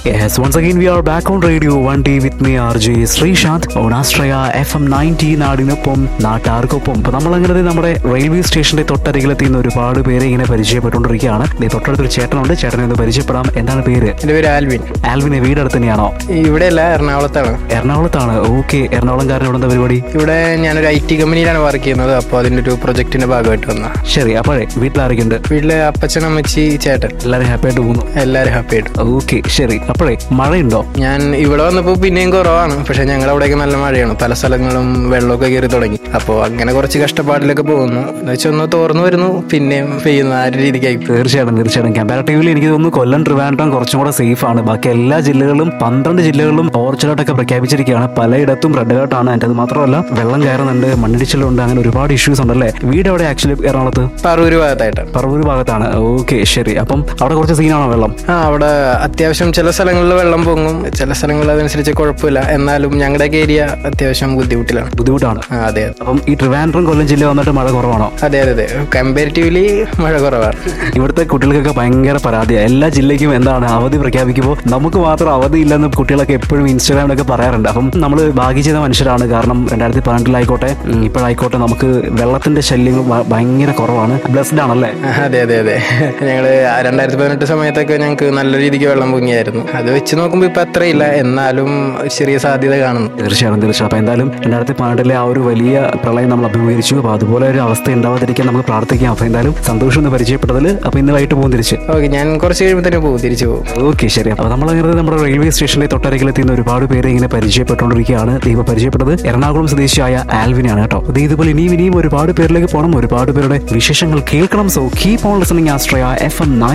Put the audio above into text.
Yes, once again we are back on radio one day with me RJ Sreesanth on Astraya FM 90 നാടിനൊപ്പം നാട്ടാർക്കൊപ്പം ഇപ്പൊ നമ്മളങ്ങനെ നമ്മുടെ railway സ്റ്റേഷന്റെ തൊട്ടരികിലെത്തിയുന്ന ഒരുപാട് പേരെ ഇങ്ങനെ പരിചയപ്പെട്ടുകൊണ്ടിരിക്കുകയാണ് ദേ തൊട്ടടുത്തൊരു ചേട്ടനുണ്ട് ചേട്ടനെ ഒന്ന് പരിചയപ്പെടാം എന്താണ് പേര് എൻ്റെ പേര് ആൽവിൻ ആൽവിനെ വീടടുത്ത് തന്നെയാണോ ഇവിടെയല്ല എറണാകുളത്താണ് എറണാകുളത്താണ് ഓക്കെ എറണാകുളംകാരൻ ഇവിടെ എന്താ പരിപാടി ഇവിടെ ഞാനൊരു ഐ ടി കമ്പനിയിലാണ് വർക്ക് ചെയ്യുന്നത് അപ്പോൾ അതിൻ്റെ ഒരു പ്രൊജക്റ്റിന്റെ ഭാഗമായിട്ട് വന്ന ശരി അപ്പോഴേ വീട്ടിലാരൊക്കെയുണ്ട് വീട്ടിലെ അപ്പച്ചൻ അമ്മച്ചി ചേട്ടൻ എല്ലാവരും ഹാപ്പി ആയിട്ട് പോകുന്നു എല്ലാവരും ഹാപ്പി ആയിട്ട് ഓക്കെ ശരി അപ്പോഴേ മഴയുണ്ടോ ഞാൻ ഇവിടെ വന്നപ്പോൾ പിന്നെയും കുറവാണ് പക്ഷെ ഞങ്ങളുടെ അവിടെയൊക്കെ നല്ല മഴയാണ് പല സ്ഥലങ്ങളും വെള്ളമൊക്കെ കയറി തുടങ്ങി അപ്പോൾ അങ്ങനെ കുറച്ച് കഷ്ടപ്പാടിലൊക്കെ പോകുന്നു എന്ന് വെച്ചാൽ ഒന്ന് തോർന്നു വരുന്നു പിന്നെയും പെയ്യുന്നു ആ ഒരു രീതിക്കായി തീർച്ചയായിട്ടും തീർച്ചയായിട്ടും കമ്പാരിറ്റീവ്ലി എനിക്ക് തോന്നുന്നു കൊല്ലം ട്രിവാൻഡ്രം കുറച്ചും കൂടെ സേഫ് ആണ് ബാക്കി എല്ലാ ജില്ലകളിലും പന്ത്രണ്ട് ജില്ലകളിലും ഓറഞ്ച് അലർട്ടൊക്കെ പ്രഖ്യാപിച്ചിരിക്കുകയാണ് പലയിടത്തും റെഡ് അലർട്ടാണ് എൻ്റെ അത് മാത്രമല്ല വെള്ളം കയറുന്നുണ്ട് മണ്ണിടിച്ചിലുണ്ട് അങ്ങനെ ഒരുപാട് ഇഷ്യൂസ് ഉണ്ടല്ലേ വീട് എവിടെ ആക്ച്വലി എറണാകുളത്ത് പറവൂര് ഭാഗത്തായിട്ടാണ് പറവൂർ ഭാഗത്താണ് ഓക്കെ ശരി അപ്പം അവിടെ കുറച്ച് സീനാണോ വെള്ളം ആ അവിടെ അത്യാവശ്യം ചില സ്ഥലങ്ങളിൽ വെള്ളം പൊങ്ങും ചില സ്ഥലങ്ങളിൽ അതനുസരിച്ച് കുഴപ്പമില്ല എന്നാലും ഞങ്ങളുടെയൊക്കെ ഏരിയ അത്യാവശ്യം ബുദ്ധിമുട്ടിലാണ് ബുദ്ധിമുട്ടാണ് ആ അതെ അപ്പം ഈ ട്രിവാൻഡ്രം കൊല്ലം ജില്ല വന്നിട്ട് മഴ കുറവാണോ അതെ അതെ അതെ കമ്പാരിറ്റീവ്ലി മഴ കുറവാണ് ഇവിടുത്തെ കുട്ടികൾക്കൊക്കെ ഭയങ്കര പരാതിയാണ് എല്ലാ ജില്ലയ്ക്കും എന്താണ് അവധി പ്രഖ്യാപിക്കുമ്പോൾ നമുക്ക് മാത്രം അവധി ഇല്ലെന്ന് കുട്ടികളൊക്കെ എപ്പോഴും ഇൻസ്റ്റാഗ്രാമിലൊക്കെ പറയാറുണ്ട് അപ്പം നമ്മൾ ഭാഗ്യം ചെയ്ത മനുഷ്യരാണ് കാരണം രണ്ടായിരത്തി പതിനെട്ടിലായിക്കോട്ടെ ഉം, ഇപ്പോഴായിക്കോട്ടെ നമുക്ക് വെള്ളത്തിന്റെ ശല്യങ്ങൾ ഭ- ഭയങ്കര കുറവാണ് ബ്ലെസ്ഡ് ആണല്ലേ ആ, അതെ അതെ അതെ ഞങ്ങള് രണ്ടായിരത്തി പതിനെട്ട് സമയത്തൊക്കെ ഞങ്ങൾക്ക് നല്ല രീതിക്ക് വെള്ളം പൊങ്ങിയായിരുന്നു അത് വെച്ച് നോക്കുമ്പോൾ ഇപ്പൊ അത്രയില്ല എന്നാലും ചെറിയ സാധ്യത കാണുന്നു തീർച്ചയായും തീർച്ചയായും അപ്പം എന്തായാലും രണ്ടായിരത്തി പതിനെട്ടിലെ ആ ഒരു വലിയ പ്രളയം നമ്മൾ അഭിമുഖീകരിച്ചു അപ്പോൾ അതുപോലെ ഒരു അവസ്ഥ ഉണ്ടാവാതിരിക്കാൻ നമുക്ക് പ്രാർത്ഥിക്കാം അപ്പോൾ എന്തായാലും സന്തോഷം എന്ന് പരിചയപ്പെട്ടതിൽ അപ്പോൾ ഇന്ന് വൈകിട്ട് പോകും തിരിച്ച് ഓക്കെ ഞാൻ കുറച്ച് കഴിയുമ്പോൾ തന്നെ പോകും തിരിച്ചു പോകും ഓക്കെ ശരി അപ്പോൾ നമ്മളങ്ങനെ നമ്മുടെ റെയിൽവേ സ്റ്റേഷനിലെ തൊട്ടരികിലെത്തിയുന്ന ഒരുപാട് പേരെ ഇങ്ങനെ പരിചയപ്പെട്ടുകൊണ്ടിരിക്കുകയാണ് ദൈവം പരിചയപ്പെട്ടത് എറണാകുളം സ്വദേശിയായ ആൽവിനാണ് കേട്ടോ ഇത് ഇതുപോലെ ഇനിയും ഇനിയും ഒരുപാട് പേരിലേക്ക് പോകണം ഒരുപാട് പേരുടെ വിശേഷങ്ങൾ കേൾക്കണം സോ കീപ് ഓൺ ലിസണിങ് ആസ്ട്രയ എഫ് എം